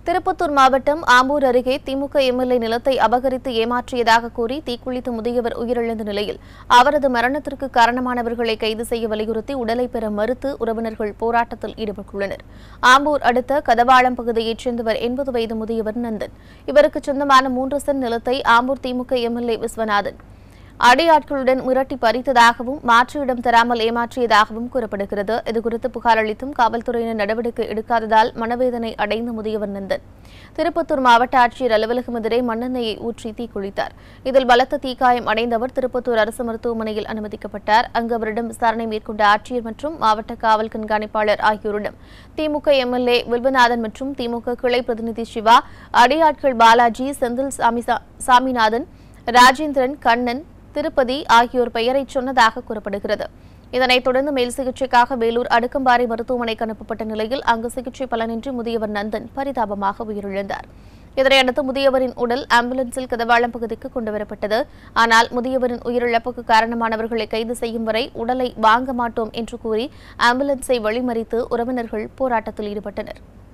திருப்பத்தூர் மாவட்டம் ஆம்பூர் அருகே திமுக எம்எல்ஏ நிலத்தை அபகரித்து ஏமாற்றியதாக கூறி தீக்குளித்த முதியவர் உயிரிழந்த நிலையில் அவரது மரணத்திற்கு காரணமானவர்களை கைது செய்ய வலியுறுத்தி உடலை பெற மறுத்து உறவினர்கள் போராட்டத்தில் ஈடுபட்டுள்ளனர் ஆம்பூர் அடுத்த கதவாளம் பகுதியைச் சேர்ந்தவர் எண்பது வயது முதியவர் நந்தன் இவருக்கு சொந்தமான மூன்று சென்ட் நிலத்தை ஆம்பூர் திமுக எம்எல்ஏ விஸ்வநாதன் அடியாட்களுடன் மிரட்டி பறித்ததாகவும் மாற்று இடம் தராமல் ஏமாற்றியதாகவும் கூறப்படுகிறது இதுகுறித்து புகார் அளித்தும் காவல்துறையினர் நடவடிக்கை எடுக்காததால் மனவேதனை அடைந்த முதியவர் நந்தன் திருப்பத்தூர் மாவட்ட ஆட்சியர் அலுவலகம் எதிரே மண்ணெண்ணெயை ஊற்றி தீக்குளித்தார் இதில் பலத்த தீக்காயம் அடைந்தவர் திருப்பத்தூர் அரசு மருத்துவமனையில் அனுமதிக்கப்பட்டார் அங்கு அவரிடம் விசாரணை மேற்கொண்ட ஆட்சியர் மற்றும் மாவட்ட காவல் கண்காணிப்பாளர் ஆகியோரிடம் திமுக எம்எல்ஏ வில்வநாதன் மற்றும் திமுக கிளை பிரதிநிதி சிவா அடியாட்கள் பாலாஜி செந்தில் சாமி சாமிநாதன் ராஜேந்திரன் கண்ணன் திருப்பதி ஆகியோர் பெயரை சொன்னதாக கூறப்படுகிறது இதனைத் தொடர்ந்து மேல் சிகிச்சைக்காக வேலூர் அடுக்கம்பாறை மருத்துவமனைக்கு அனுப்பப்பட்ட நிலையில் அங்கு சிகிச்சை பலனின்றி முதியவர் நந்தன் பரிதாபமாக உயிரிழந்தார் இதனையடுத்து முதியவரின் உடல் ஆம்புலன்ஸில் கதவாளம் பகுதிக்கு கொண்டுவரப்பட்டது ஆனால் முதியவரின் உயிரிழப்புக்கு காரணமானவர்களை கைது செய்யும் வரை உடலை வாங்க மாட்டோம் என்று கூறி ஆம்புலன்ஸை வழிமறித்து உறவினர்கள் போராட்டத்தில் ஈடுபட்டனர்